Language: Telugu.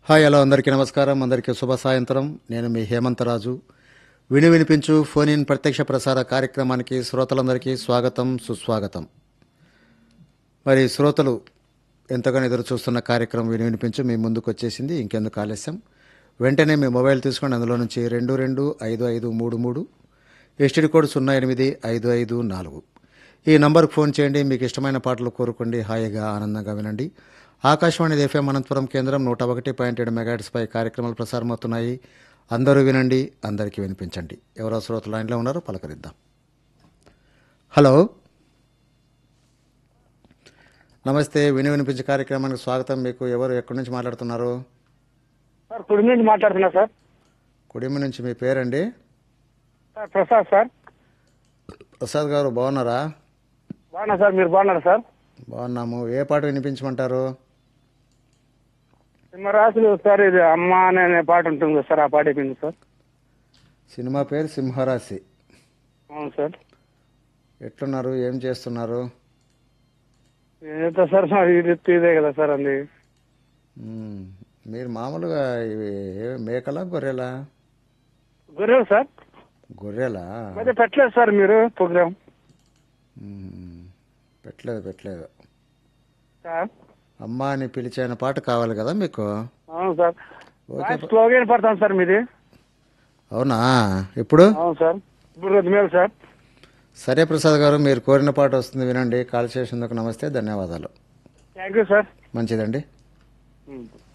హాయ్ హలో అందరికీ నమస్కారం అందరికీ శుభ సాయంత్రం నేను మీ హేమంతరాజు విని వినిపించు ఫోన్ ఇన్ ప్రత్యక్ష ప్రసార కార్యక్రమానికి శ్రోతలందరికీ స్వాగతం సుస్వాగతం మరి శ్రోతలు ఎంతగానో ఎదురు చూస్తున్న కార్యక్రమం విని వినిపించు మీ ముందుకు వచ్చేసింది ఇంకెందుకు ఆలస్యం వెంటనే మీ మొబైల్ తీసుకోండి అందులో నుంచి రెండు రెండు ఐదు ఐదు మూడు మూడు ఎస్టీడీ కోడ్ సున్నా ఎనిమిది ఐదు ఐదు నాలుగు ఈ నంబర్కు ఫోన్ చేయండి మీకు ఇష్టమైన పాటలు కోరుకోండి హాయిగా ఆనందంగా వినండి ఆకాశవాణి ఎఫ్ఎం అనంతపురం కేంద్రం నూట ఒకటి పాయింట్ ఏడు మెగాట్స్పై కార్యక్రమాలు ప్రసారమవుతున్నాయి అందరూ వినండి అందరికీ వినిపించండి ఎవరో శ్రోతలు లైన్లో ఉన్నారో పలకరిద్దాం హలో నమస్తే విని వినిపించే కార్యక్రమానికి స్వాగతం మీకు ఎవరు ఎక్కడి నుంచి మాట్లాడుతున్నారు సార్ కుడి నుంచి మాట్లాడుతున్నా సార్ కుడిమి నుంచి మీ పేరండి సార్ ప్రసాద్ సార్ ప్రసాద్ గారు బాగున్నారా బాగున్నా సార్ మీరు బాగున్నారా సార్ బాగున్నాము ఏ పాట వినిపించమంటారు సింహరాశులు సార్ ఇది అమ్మ అనే పాట ఉంటుంది కదా సార్ ఆ పాట అయిపోయింది సార్ సినిమా పేరు సింహరాశి అవును సార్ ఎట్లున్నారు ఏం చేస్తున్నారు ఏదో సార్ మరి ఇది ఇదే కదా సార్ అంది మ్మ్. మీరు మామూలుగా ఇవి ఏ- మేకలా గొర్రెలా గొర్రెలు సార్ గొర్రెలా అయితే పెట్టలేదు సార్ మీరు ప్రోగ్రామ్ మ్మ్. పెట్టలేదు పెట్టలేదు సార్ అమ్మ అని పిలిచిన పాట కావాలి కదా మీకు అవును సార్ ఓకే స్లోగా పడతాను సార్ మీది అవునా ఇప్పుడు అవును సార్ ఇప్పుడు కొద్ది మేలు సార్ సరే ప్రసాద్ గారు మీరు కోరిన పాట వస్తుంది వినండి కాల్ చేసినందుకు నమస్తే ధన్యవాదాలు థ్యాంక్ యూ సార్ మంచిదండి ఉం.